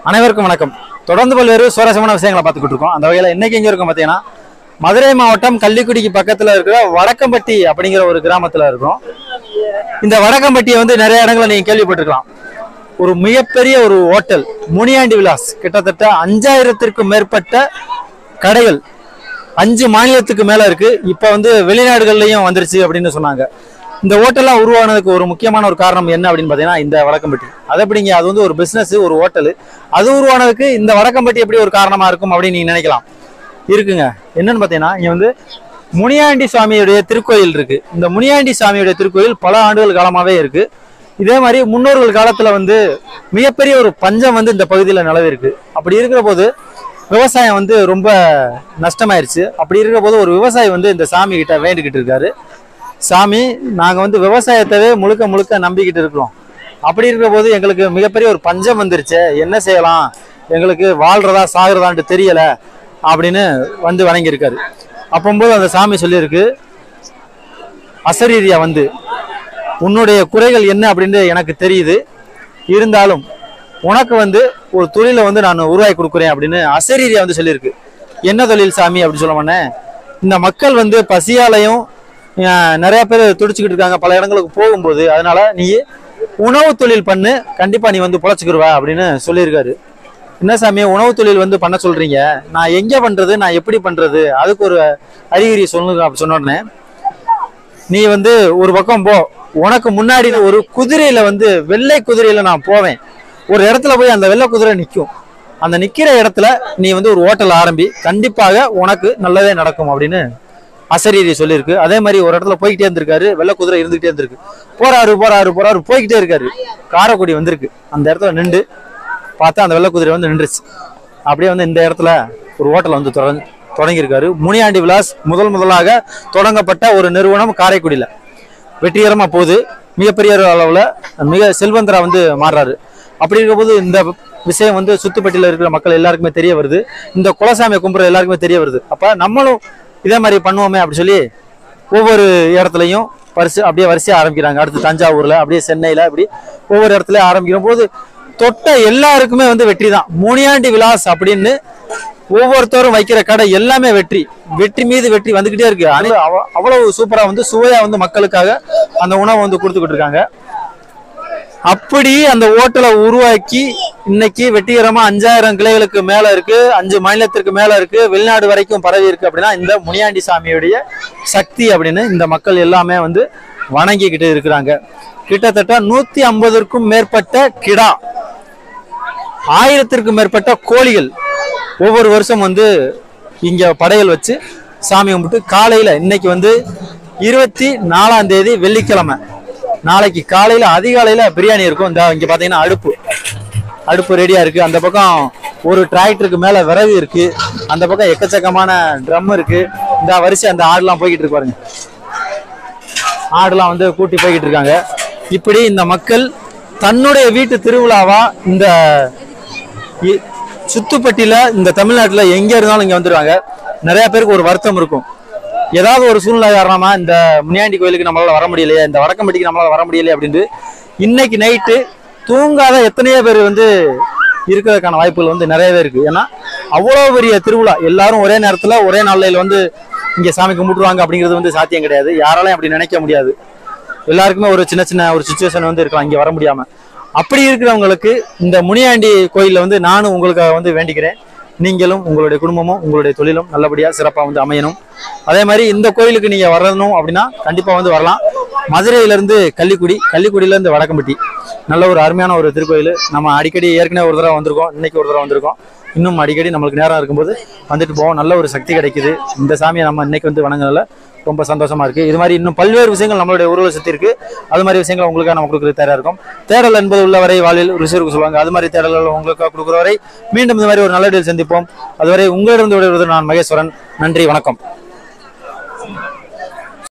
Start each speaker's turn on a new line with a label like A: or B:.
A: அனைவருக்கும் வணக்கம் தொடர்ந்து பல்வேறு சுவாரஸ்யமான விஷயங்களை பார்த்துக்கிட்டு இருக்கோம் அந்த வகையில் இன்னைக்கு எங்க இருக்கோம் பார்த்தீங்கன்னா மதுரை மாவட்டம் கள்ளிக்குடிக்கு பக்கத்துல இருக்கிற வடக்கம்பட்டி அப்படிங்கிற ஒரு கிராமத்துல இருக்கோம் இந்த வடக்கம்பட்டியை வந்து நிறைய இடங்களை நீங்க கேள்விப்பட்டிருக்கலாம் ஒரு மிகப்பெரிய ஒரு ஹோட்டல் முனியாண்டி விலாஸ் கிட்டத்தட்ட அஞ்சாயிரத்திற்கும் மேற்பட்ட கடைகள் அஞ்சு மாநிலத்துக்கு மேல இருக்கு இப்ப வந்து வெளிநாடுகள்லயும் வந்துருச்சு அப்படின்னு சொன்னாங்க இந்த ஹோட்டல்லாம் உருவானதுக்கு ஒரு முக்கியமான ஒரு காரணம் என்ன அப்படின்னு பாத்தீங்கன்னா இந்த வடக்கம்பட்டி அது எப்படிங்க அது வந்து ஒரு பிசினஸ் ஒரு ஹோட்டல் அது உருவானதுக்கு இந்த வடக்கம்பட்டி எப்படி ஒரு காரணமா இருக்கும் அப்படின்னு நீங்க நினைக்கலாம் இருக்குங்க என்னன்னு பாத்தீங்கன்னா இங்க வந்து முனியாண்டி சுவாமியுடைய திருக்கோயில் இருக்கு இந்த முனியாண்டி சுவாமியுடைய திருக்கோயில் பல ஆண்டுகள் காலமாவே இருக்கு இதே மாதிரி முன்னோர்கள் காலத்துல வந்து மிகப்பெரிய ஒரு பஞ்சம் வந்து இந்த பகுதியில் நிலவி இருக்கு அப்படி இருக்கிற போது விவசாயம் வந்து ரொம்ப நஷ்டமாயிருச்சு அப்படி இருக்கிற போது ஒரு விவசாயி வந்து இந்த சாமி கிட்ட வேண்டிக்கிட்டு இருக்காரு சாமி நாங்க வந்து விவசாயத்தவே முழுக்க முழுக்க நம்பிக்கிட்டு இருக்கிறோம் அப்படி இருக்கிற போது எங்களுக்கு மிகப்பெரிய ஒரு பஞ்சம் வந்துருச்சு என்ன செய்யலாம் எங்களுக்கு வாழ்றதா சாகுறதான்ட்டு தெரியல அப்படின்னு வந்து வணங்கியிருக்காரு அப்போம்போது அந்த சாமி சொல்லியிருக்கு அசரீரியா வந்து உன்னுடைய குறைகள் என்ன அப்படின்னு எனக்கு தெரியுது இருந்தாலும் உனக்கு வந்து ஒரு தொழிலை வந்து நான் உருவாக்கி கொடுக்குறேன் அப்படின்னு அசரீரியா வந்து சொல்லியிருக்கு என்ன தொழில் சாமி அப்படின்னு சொல்ல உடனே இந்த மக்கள் வந்து பசியாலையும் அஹ், நிறைய பேர் துடிச்சுக்கிட்டு இருக்காங்க பல இடங்களுக்கு போகும்போது அதனால நீ உணவு தொழில் பண்ணு கண்டிப்பா நீ வந்து பொழைச்சிக்கிருவ அப்படின்னு சொல்லியிருக்காரு என்ன சாமி உணவு தொழில் வந்து பண்ண சொல்றீங்க நான் எங்க பண்றது நான் எப்படி பண்றது அதுக்கு ஒரு அறிகுறி சொல்லுங்க அப்படி சொன்ன உடனே நீ வந்து ஒரு பக்கம் போ உனக்கு முன்னாடி ஒரு குதிரையில வந்து வெள்ளை குதிரையில நான் போவேன் ஒரு இடத்துல போய் அந்த வெள்ளை குதிரை நிற்கும் அந்த நிக்கிற இடத்துல நீ வந்து ஒரு ஹோட்டல் ஆரம்பி கண்டிப்பாக உனக்கு நல்லதே நடக்கும் அப்படின்னு அசரீரி சொல்லியிருக்கு அதே மாதிரி ஒரு இடத்துல போய்கிட்டே இருந்திருக்காரு வெள்ளை குதிரை இருந்துகிட்டே இருந்திருக்கு போறாரு போறாரு போறாரு போய்கிட்டே இருக்காரு காரைக்குடி வந்திருக்கு அந்த இடத்துல நின்று பார்த்தா அந்த வெள்ளை குதிரை வந்து நின்றுச்சு அப்படியே வந்து இந்த இடத்துல ஒரு ஹோட்டல் வந்து தொடங்க தொடங்கியிருக்காரு முனியாண்டி விலாஸ் முதல் முதலாக தொடங்கப்பட்ட ஒரு நிறுவனம் காரைக்குடியில் வெற்றிகரமாக போகுது மிகப்பெரிய அளவில் மிக செல்வந்தரா வந்து மாறுறாரு அப்படி இருக்கும்போது இந்த விஷயம் வந்து சுத்துப்பட்டியில் இருக்கிற மக்கள் எல்லாருக்குமே தெரிய வருது இந்த குலசாமியை கும்பிட்ற எல்லாருக்குமே தெரிய வருது அப்போ நம்மளும் இதே மாதிரி பண்ணுவோமே அப்படி சொல்லி ஒவ்வொரு இடத்துலையும் வரிசை அப்படியே வரிசையாக ஆரம்பிக்கிறாங்க அடுத்து தஞ்சாவூரில் அப்படியே சென்னையில் அப்படி ஒவ்வொரு இடத்துலையும் ஆரம்பிக்கிற போது தொட்ட எல்லாருக்குமே வந்து வெற்றி தான் முனியாண்டி விலாஸ் அப்படின்னு ஒவ்வொருத்தரும் வைக்கிற கடை எல்லாமே வெற்றி வெற்றி மீது வெற்றி வந்துகிட்டே இருக்கு அது அவ- அவ்வளவு சூப்பரா வந்து சுவையா வந்து மக்களுக்காக அந்த உணவை வந்து கொடுத்துக்கிட்டு இருக்காங்க அப்படி அந்த ஹோட்டலை உருவாக்கி இன்னைக்கு வெற்றிகரமா அஞ்சாயிரம் கிளைகளுக்கு மேல இருக்கு அஞ்சு மாநிலத்திற்கு மேல இருக்கு வெளிநாடு வரைக்கும் பரவி இருக்கு அப்படின்னா இந்த முனியாண்டி சாமியுடைய சக்தி அப்படின்னு இந்த மக்கள் எல்லாமே வந்து வணங்கிக்கிட்டு இருக்கிறாங்க கிட்டத்தட்ட நூத்தி ஐம்பதுக்கும் மேற்பட்ட கிடா ஆயிரத்திற்கும் மேற்பட்ட கோழிகள் ஒவ்வொரு வருஷம் வந்து இங்க படையல் வச்சு சாமி கும்பிட்டு காலையில இன்னைக்கு வந்து இருபத்தி நாலாம் தேதி வெள்ளிக்கிழமை நாளைக்கு காலையில அதிகாலையில பிரியாணி இருக்கும் இந்த இங்க பாத்தீங்கன்னா அடுப்பு அடுப்பு ரெடியா இருக்கு அந்த பக்கம் ஒரு டிராக்டருக்கு மேல விறகு இருக்கு அந்த பக்கம் எக்கச்சக்கமான ட்ரம் இருக்கு இந்த வரிசை அந்த ஆடுலாம் போய்கிட்டு இருக்கு பாருங்க ஆடுலாம் வந்து கூட்டி போய்கிட்டு இருக்காங்க இப்படி இந்த மக்கள் தன்னுடைய வீட்டு திருவிழாவா இந்த இ- சுத்துப்பட்டியில இந்த தமிழ்நாட்டுல எங்க இருந்தாலும் இங்க வந்துருவாங்க நிறைய பேருக்கு ஒரு வருத்தம் இருக்கும் ஏதாவது ஒரு சூழ்நிலை காரணமா இந்த முனியாண்டி கோயிலுக்கு நம்மளால வர முடியலையே இந்த வடக்கம்பட்டிக்கு நம்மளால வர முடியலையே அப்படின்ட்டு இன்னைக்கு நைட்டு தூங்காத எத்தனையோ பேர் வந்து இருக்கிறதுக்கான வாய்ப்புகள் வந்து நிறையவே இருக்கு ஏன்னா அவ்வளோ பெரிய திருவிழா எல்லாரும் ஒரே நேரத்துல ஒரே நாளையில வந்து இங்க சாமி கும்பிட்டுருவாங்க அப்படிங்கிறது வந்து சாத்தியம் கிடையாது யாராலையும் அப்படி நினைக்க முடியாது எல்லாருக்குமே ஒரு சின்ன சின்ன ஒரு சுச்சுவேஷன் வந்து இருக்கலாம் இங்க வர முடியாம அப்படி இருக்கிறவங்களுக்கு இந்த முனியாண்டி கோயில்ல வந்து நானும் உங்களுக்காக வந்து வேண்டிக்கிறேன் நீங்களும் உங்களுடைய குடும்பமும் உங்களுடைய தொழிலும் நல்லபடியா சிறப்பா வந்து அமையணும் அதே மாதிரி இந்த கோயிலுக்கு நீங்க வரணும் அப்படின்னா கண்டிப்பா வந்து வரலாம் மதுரையில இருந்து கள்ளிக்குடி கள்ளிக்குடியில இருந்து வடக்கம்பட்டி நல்ல ஒரு அருமையான ஒரு திருக்கோயில் நம்ம அடிக்கடி ஏற்கனவே ஒரு தடவை வந்திருக்கோம் இன்னைக்கு ஒரு தடவை வந்திருக்கோம் இன்னும் அடிக்கடி நம்மளுக்கு நேரம் இருக்கும்போது வந்துட்டு போவோம் நல்ல ஒரு சக்தி கிடைக்குது இந்த சாமியை நம்ம இன்னைக்கு வந்து வணங்குறதுல ரொம்ப சந்தோஷமா இருக்கு இது மாதிரி இன்னும் பல்வேறு விஷயங்கள் நம்மளுடைய உருவ சுத்தி இருக்கு அது மாதிரி விஷயங்கள் உங்களுக்காக நம்ம கொடுக்குறது தேவையா இருக்கும் தேடல் என்பது உள்ளவரை வாழ்வில் ருசிருக்கு சொல்லுவாங்க அது மாதிரி தேடல்கள் உங்களுக்காக கொடுக்குற வரை மீண்டும் இந்த மாதிரி ஒரு நல்ல டீல் சந்திப்போம் அதுவரை உங்களிடம் விடைபெறுவது நான் மகேஸ்வரன் நன்றி வணக்கம்